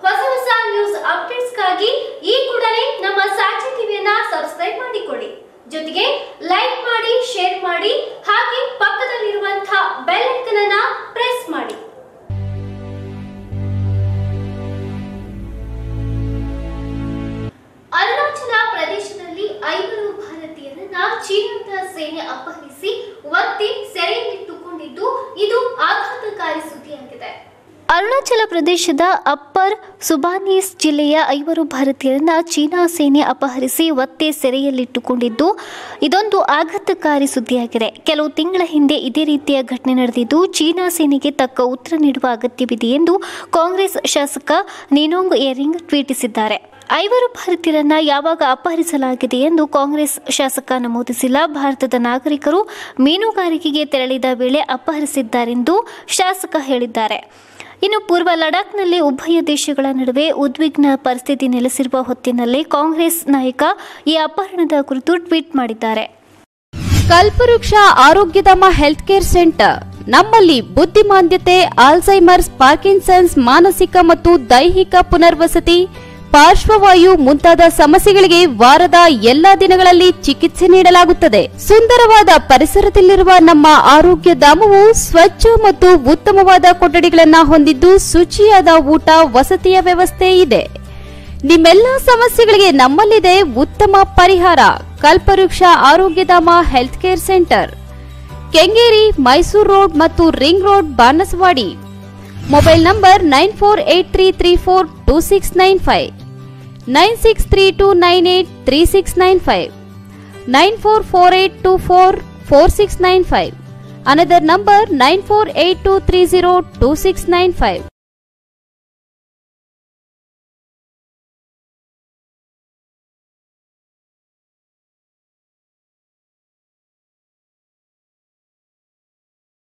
ಹೊಸ ಹೊಸ ನ್ಯೂಸ್ ಅಪ್ಡೇಟ್ಸ್ಗಾಗಿ ಈ ಕೂಡಲೇ ನಮ್ಮ ಸಾಕ್ಷಿ ಟಿವಿಯನ್ನ ಸಬ್ಸ್ಕ್ರೈಬ್ ಮಾಡಿಕೊಳ್ಳಿ ಜೊತೆಗೆ ಲೈಕ್ ಮಾಡಿ ಶೇರ್ ಮಾಡಿ ಹಾಗೆ ಪಕ್ಕದಲ್ಲಿರುವಂತಹ ಬೆಲ್ ಐಕನ್ ಅನ್ನ ಪ್ರೆಸ್ ಮಾಡಿ ಅರುಣಾಚಲ ಪ್ರದೇಶದಲ್ಲಿ ಐವರು ಭಾರತೀಯರನ್ನ ಚೀನಾದ ಸೇನೆ ಅಪಹರಿಸಿ ಒತ್ತಿ ಸೆರೆಯಲ್ಲಿಟ್ಟುಕೊಂಡಿದ್ದು ಇದು ಆಘಾತಕಾರಿ ಸುದ್ದಿಯಾಗಿದೆ ಅರುಣಾಚಲ ಪ್ರದೇಶದ ಅಪ್ಪರ್ ಸುಬಾನೀಸ್ ಜಿಲ್ಲೆಯ ಐವರು ಭಾರತೀಯರನ್ನ ಚೀನಾ ಸೇನೆ ಅಪಹರಿಸಿ ಒತ್ತೆ ಸೆರೆಯಲ್ಲಿಟ್ಟುಕೊಂಡಿದ್ದು ಇದೊಂದು ಆಘಾತಕಾರಿ ಸುದ್ದಿಯಾಗಿದೆ ಕೆಲವು ತಿಂಗಳ ಹಿಂದೆ ಇದೇ ರೀತಿಯ ಘಟನೆ ನಡೆದಿದ್ದು ಚೀನಾ ಸೇನೆಗೆ ತಕ್ಕ ಉತ್ತರ ನೀಡುವ ಅಗತ್ಯವಿದೆ ಎಂದು ಕಾಂಗ್ರೆಸ್ ಶಾಸಕ ನಿನೋಂಗ್ ಏರಿಂಗ್ ಟ್ವೀಟಿಸಿದ್ದಾರೆ ಐವರು ಭಾರತೀಯರನ್ನ ಯಾವಾಗ ಅಪಹರಿಸಲಾಗಿದೆ ಎಂದು ಕಾಂಗ್ರೆಸ್ ಶಾಸಕ ನಮೂದಿಸಿಲ್ಲ ಭಾರತದ ನಾಗರಿಕರು ಮೀನುಗಾರಿಕೆಗೆ ತೆರಳಿದ ವೇಳೆ ಅಪಹರಿಸಿದ್ದಾರೆಂದು ಶಾಸಕ ಹೇಳಿದ್ದಾರೆ ಇನ್ನು ಪೂರ್ವ ಲಡಾಖ್ನಲ್ಲಿ ಉಭಯ ದೇಶಗಳ ನಡುವೆ ಉದ್ವಿಗ್ನ ಪರಿಸ್ಥಿತಿ ನೆಲೆಸಿರುವ ಹೊತ್ತಿನಲ್ಲೇ ಕಾಂಗ್ರೆಸ್ ನಾಯಕ ಈ ಅಪಹರಣದ ಕುರಿತು ಟ್ವೀಟ್ ಮಾಡಿದ್ದಾರೆ ಕಲ್ಪವೃಕ್ಷ ಆರೋಗ್ಯಧಾಮ ಹೆಲ್ತ್ ಕೇರ್ ಸೆಂಟರ್ ನಮ್ಮಲ್ಲಿ ಬುದ್ಧಿಮಾಂದ್ಯತೆ ಆಲ್ಝೈಮರ್ಸ್ ಪಾರ್ಕಿನ್ಸನ್ಸ್ ಮಾನಸಿಕ ಮತ್ತು ದೈಹಿಕ ಪುನರ್ವಸತಿ ಪಾರ್ಶ್ವವಾಯು ಮುಂತಾದ ಸಮಸ್ಯೆಗಳಿಗೆ ವಾರದ ಎಲ್ಲಾ ದಿನಗಳಲ್ಲಿ ಚಿಕಿತ್ಸೆ ನೀಡಲಾಗುತ್ತದೆ ಸುಂದರವಾದ ಪರಿಸರದಲ್ಲಿರುವ ನಮ್ಮ ಆರೋಗ್ಯ ಧಾಮವು ಸ್ವಚ್ಛ ಮತ್ತು ಉತ್ತಮವಾದ ಕೊಠಡಿಗಳನ್ನ ಹೊಂದಿದ್ದು ಶುಚಿಯಾದ ಊಟ ವಸತಿಯ ವ್ಯವಸ್ಥೆ ಇದೆ ನಿಮ್ಮೆಲ್ಲ ಸಮಸ್ಯೆಗಳಿಗೆ ನಮ್ಮಲ್ಲಿದೆ ಉತ್ತಮ ಪರಿಹಾರ Kalpavriksha Arogyadhama health care centre Kengeri Mysuru road ಮತ್ತು ring road Banaswadi mobile number nine four eight three three four two six nine five nine six three two nine eight three six nine five nine four four eight two four four six nine five another number nine four eight two three zero two six nine five